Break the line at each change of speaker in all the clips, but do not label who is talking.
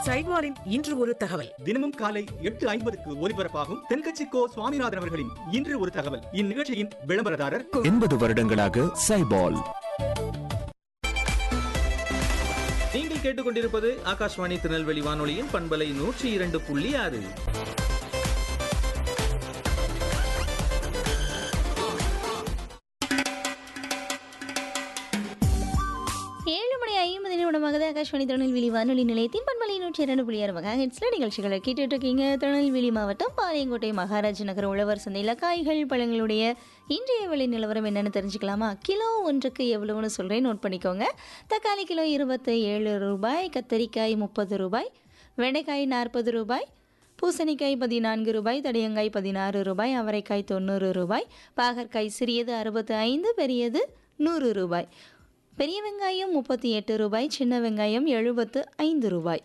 சைட்வாரின் இன்று ஒரு தகவல்
தினமும் காலை எட்டு ஐம்பதுக்கு ஒலிபரப்பாகும் தென்கட்சி கோ சுவாமிநாதன் அவர்களின் இன்று ஒரு தகவல் இந்நிகழ்ச்சியின் விளம்பரதாரர்
எண்பது வருடங்களாக சைபால்
நீங்கள் கேட்டுக்கொண்டிருப்பது ஆகாஷ்வாணி திருநெல்வேலி வானொலியின் பண்பலை நூற்றி இரண்டு புள்ளி ஆறு
ஏழு மணி ஐம்பது நிமிடமாக ஆகாஷ்வாணி திருநெல்வேலி வானொலி நிலையத்தின் பண்பலை நூற்றி இரண்டு புள்ளி ஆறு மகா ஹெட்ஸ்ல நிகழ்ச்சிகளை கேட்டுட்டு இருக்கீங்க திருநெல்வேலி மாவட்டம் பாளையங்கோட்டை மகாராஜ் நகர் உழவர் சந்தையில் காய்கள் பழங்களுடைய இன்றைய விலை நிலவரம் என்னன்னு தெரிஞ்சுக்கலாமா கிலோ ஒன்றுக்கு எவ்வளவுன்னு சொல்கிறேன் நோட் பண்ணிக்கோங்க தக்காளி கிலோ இருபத்தி ஏழு ரூபாய் கத்தரிக்காய் முப்பது ரூபாய் வெண்டைக்காய் நாற்பது ரூபாய் பூசணிக்காய் பதினான்கு ரூபாய் தடியங்காய் பதினாறு ரூபாய் அவரைக்காய் தொண்ணூறு ரூபாய் பாகற்காய் சிறியது அறுபத்து ஐந்து பெரியது நூறு ரூபாய் பெரிய வெங்காயம் முப்பத்தி எட்டு ரூபாய் சின்ன வெங்காயம் எழுபத்து ஐந்து ரூபாய்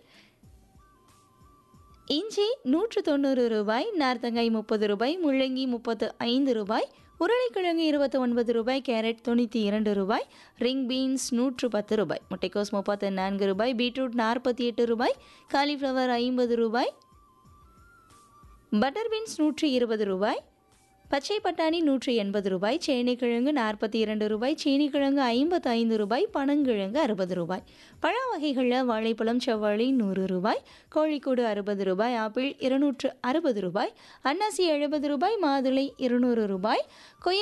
இஞ்சி நூற்று தொண்ணூறு ரூபாய் நார்த்தங்காய் முப்பது ரூபாய் முள்ளங்கி முப்பத்து ஐந்து ரூபாய் உருளைக்கிழங்கு இருபத்தி ஒன்பது ரூபாய் கேரட் தொண்ணூற்றி இரண்டு ரூபாய் ரிங் பீன்ஸ் நூற்று பத்து ரூபாய் முட்டைக்கோஸ் முப்பத்து நான்கு ரூபாய் பீட்ரூட் நாற்பத்தி எட்டு ரூபாய் காலிஃப்ளவர் ஐம்பது ரூபாய் பட்டர் பீன்ஸ் நூற்றி இருபது ரூபாய் பச்சை பட்டாணி நூற்றி எண்பது ரூபாய் சேனைக்கிழங்கு நாற்பத்தி இரண்டு ரூபாய் சீனிக்கிழங்கு ஐம்பத்து ஐந்து ரூபாய் பனங்கிழங்கு அறுபது ரூபாய் பழ வகைகளில் வாழைப்பழம் செவ்வாழை நூறு ரூபாய் கோழிக்கூடு அறுபது ரூபாய் ஆப்பிள் இருநூற்று அறுபது ரூபாய் அன்னாசி எழுபது ரூபாய் மாதுளை இருநூறு ரூபாய் கொய்யா